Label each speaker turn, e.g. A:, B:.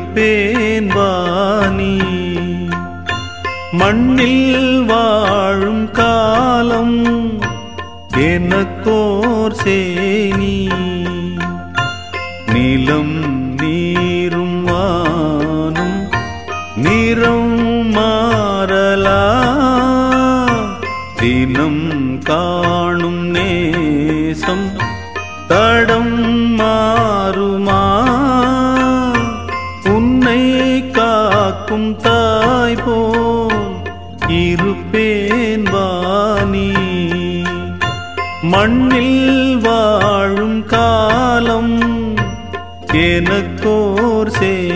A: இருப்பேன் வாணி மண்ணில் வாழும் காலம் எனக்கோர் சேனி நிலம் நீரும் வானும் நிறம் மாறலா தினம் காணும் நேசம் தடம் மாறுமா உன்னை காக்கும் தாய் போல் இருப்பேன் வாணி மண்ணில் வாழும் காலம் எனக்கோர் சே